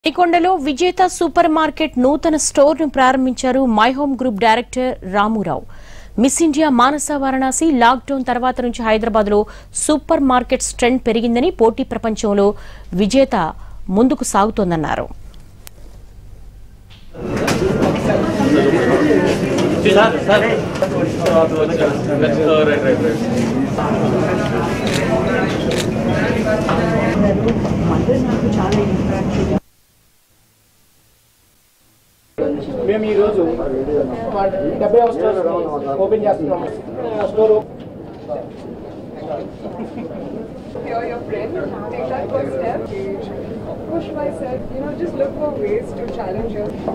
కొండలో విజేత super market నూతన స్టోర్ ను ప్రారంభించారు My Home group director Ramurao Miss India Manasa Varanasi lockdown తర్వాత నుంచి హైదరాబాద్ లో సూపర్ మార్కెట్ ట్రెండ్ పెరిగిందని పోటీ ప్రపంచంలో విజేత ముందుకు సాగుతోందన్నారు sir sir right right right మేము ఈ రోజు డెబ్బై స్టోర్ ఓపెన్ చేస్తున్నాం ఆ store You're your friend, take that first step. Push myself, you know, just look for ways to challenge yourself.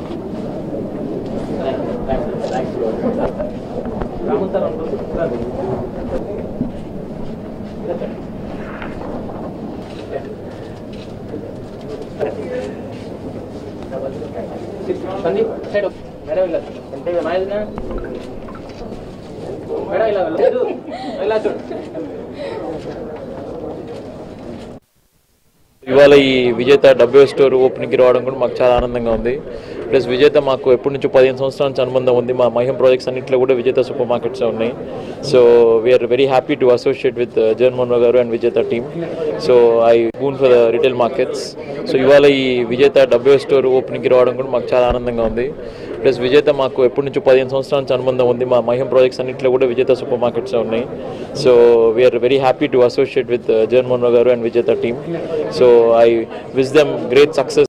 Sandeep side madam ఇలా అంటే మాయల్నా మేడం ఇలా వెళ్ళదు ఇలా చూడు ఇవాళ ఈ విజేత డబ్బే స్టోర్ ఓపెనింగ్కి రావడం కూడా మాకు చాలా ఆనందంగా ఉంది ప్లస్ విజేత మాకు ఎప్పటి నుంచి పదిహేను సంవత్సరాల నుంచి అనుబంధం ఉంది మా మహిం ప్రాజెక్ట్స్ అన్నింటిలో కూడా విజేత సూపర్ మార్కెట్స్ ఉన్నాయి so we are very happy to associate with Jaganmohan Rao garu and Vijetha team so I boon for the retail markets so ఇవాళ ఈ విజేత డబ్బే స్టోర్ ఓపెనింగ్కి రావడం కూడా మాకు చాలా ఆనందంగా ఉంది ప్లస్ విజేత మాకు ఎప్పటి నుంచి పదిహేను సంవత్సరాల నుంచి అనుబంధం ఉంది మా మహిం ప్రాజెక్ట్స్ అన్నింటిలో కూడా విజేత సూపర్ మార్కెట్స్ ఉన్నాయి so we are very happy to associate with Jaganmohan Rao garu and Vijetha team so I wish them great success